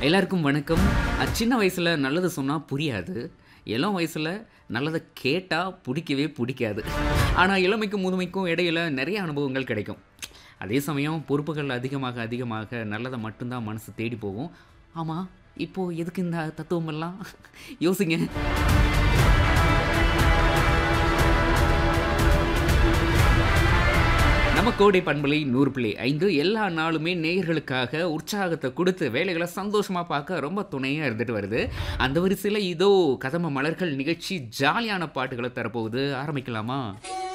எல்லாருக்கும் வணக்கம் அஹ், சின்ன வயசில் நல்லது சொன்னால் புரியாது இளம் வயசில் நல்லதை கேட்டால் பிடிக்கவே பிடிக்காது ஆனால் இளமைக்கும் முதுமைக்கும் இடையில நிறைய அனுபவங்கள் கிடைக்கும் அதே சமயம் பொறுப்புகள் அதிகமாக அதிகமாக நல்லதை மட்டும்தான் மனசு தேடி போகும் ஆமாம் இப்போது எதுக்கு இந்த தத்துவம் எல்லாம் யோசிங்க நம்ம கோடை பண்பலை நூறு பிள்ளை ஐந்து எல்லா நாளுமே நேயர்களுக்காக உற்சாகத்தை கொடுத்து வேலைகளை சந்தோஷமா பார்க்க ரொம்ப துணையா இருந்துட்டு வருது அந்த வரிசையில் இதோ கதம்ப மலர்கள் நிகழ்ச்சி ஜாலியான பாட்டுகளை தரப்போகுது ஆரம்பிக்கலாமா